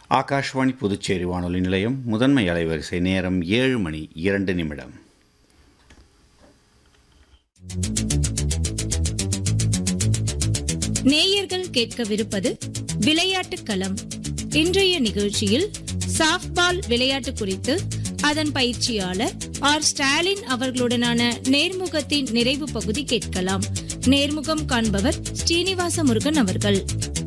ஆகாஷ்வாணி புதுச்சேரி வானொலி நிலையம் முதன்மை அலைவரிசை நேரம் ஏழு மணி இரண்டு நிமிடம் நேயர்கள் கேட்கவிருப்பது விளையாட்டுக் களம் இன்றைய நிகழ்ச்சியில் சாஃப்ட்பால் விளையாட்டு குறித்து அதன் பயிற்சியாளர் ஆர் ஸ்டாலின் அவர்களுடனான நேர்முகத்தின் நிறைவு பகுதி கேட்கலாம் நேர்முகம் காண்பவர் ஸ்ரீனிவாச முருகன் அவர்கள்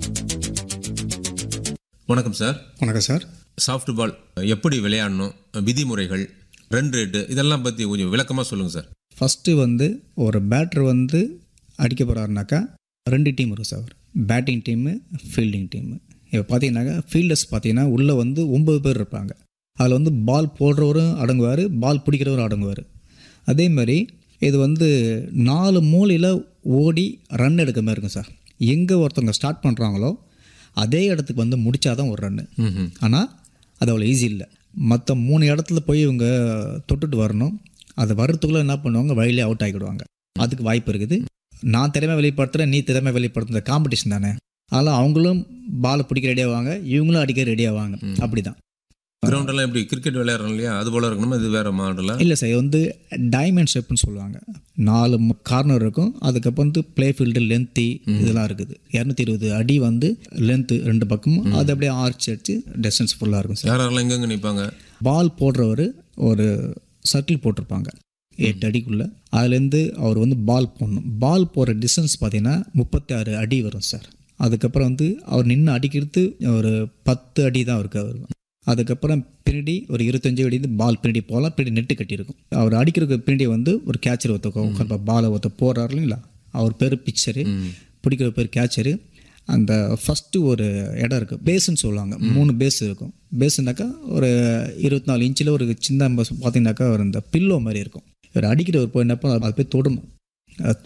வணக்கம் சார் வணக்கம் சார் சாஃப்ட் பால் எப்படி விளையாடணும் விதிமுறைகள் ரன் ரேட்டு இதெல்லாம் பற்றி கொஞ்சம் விளக்கமாக சொல்லுங்கள் சார் ஃபஸ்ட்டு வந்து ஒரு பேட்டர் வந்து அடிக்க போகிறாருனாக்கா ரெண்டு டீம் இருக்கும் sir batting team fielding team இப்போ பார்த்தீங்கன்னாக்கா ஃபீல்டர்ஸ் பார்த்தீங்கன்னா உள்ளே வந்து ஒம்பது பேர் இருப்பாங்க அதில் வந்து பால் போடுறவரும் அடங்குவார் பால் பிடிக்கிறவரும் அடங்குவார் அதே மாதிரி இது வந்து நாலு மூலையில் ஓடி ரன் எடுக்கிற மாதிரி இருக்கும் சார் எங்கே ஒருத்தவங்க ஸ்டார்ட் பண்ணுறாங்களோ அதே இடத்துக்கு வந்து முடிச்சாதான் ஒரு ரன்னு ம் ஆனால் அது அவ்வளோ ஈஸி இல்லை மற்ற மூணு இடத்துல போய் இவங்க தொட்டுட்டு வரணும் அது வர்றதுக்குள்ளே என்ன பண்ணுவாங்க வழியிலே அவுட் ஆகிடுவாங்க அதுக்கு வாய்ப்பு இருக்குது நான் திறமை வெளிப்படுத்துகிறேன் நீ திறமை வெளிப்படுத்துகிற காம்படிஷன் தானே அதனால் அவங்களும் பாலை பிடிக்க ரெடி ஆவாங்க இவங்களும் அடிக்க ரெடி ஆவாங்க அப்படி தான் கிரவுண்டெல்லாம் எப்படி கிரிக்கெட் விளையாடுறோம் இல்லையா அது போல் இருக்கணுமா இது வேறு மாடலா இல்லை சார் இது வந்து டைமண்ட் ஷேப்னு சொல்லுவாங்க நாலு கார்னர் இருக்கும் அதுக்கப்புறம் வந்து ப்ளே ஃபீல்டு லென்த்தி இதெல்லாம் இருக்குது இரநூத்தி இருபது அடி வந்து லென்த்து ரெண்டு பக்கமும் அது அப்படியே ஆர்ச் அடிச்சு டிஸ்டன்ஸ் ஃபுல்லாக இருக்கும் சார் யார் யாரெல்லாம் எங்கெங்கே நிற்பாங்க பால் போடுறவர் ஒரு சர்க்கிள் போட்டிருப்பாங்க எட்டு அடிக்குள்ளே அதுலேருந்து அவர் வந்து பால் போடணும் பால் போகிற டிஸ்டன்ஸ் பார்த்தீங்கன்னா முப்பத்தி ஆறு அடி வரும் சார் அதுக்கப்புறம் வந்து அவர் நின்று அடிக்கிறது ஒரு பத்து அடி தான் இருக்கு அவர் அதுக்கப்புறம் பின்னாடி ஒரு இருபத்தஞ்சு அடி வந்து பால் பின்னாடி போகலாம் பின்னாடி நெட்டு கட்டியிருக்கும் அவர் அடிக்கிறதுக்கு பின்னாடி வந்து ஒரு கேச்சர் ஒருத்த உட்காந்து பாலை ஒருத்த போடுறாரு இல்லைங்களா அவர் பேர் பிக்சரு பிடிக்கிற பேர் கேச்சரு அந்த ஃபஸ்ட்டு ஒரு இடம் இருக்குது பேஸ்ன்னு சொல்லுவாங்க மூணு பேஸ் இருக்கும் பேஸுனாக்கா ஒரு இருபத்தி நாலு இன்ச்சில் ஒரு சின்ன பார்த்தீங்கன்னாக்கா ஒரு இந்த பில்லோ மாதிரி இருக்கும் இவர் அடிக்கிற ஒரு போய் என்ன பண்ண அது போய் தொடணும் அது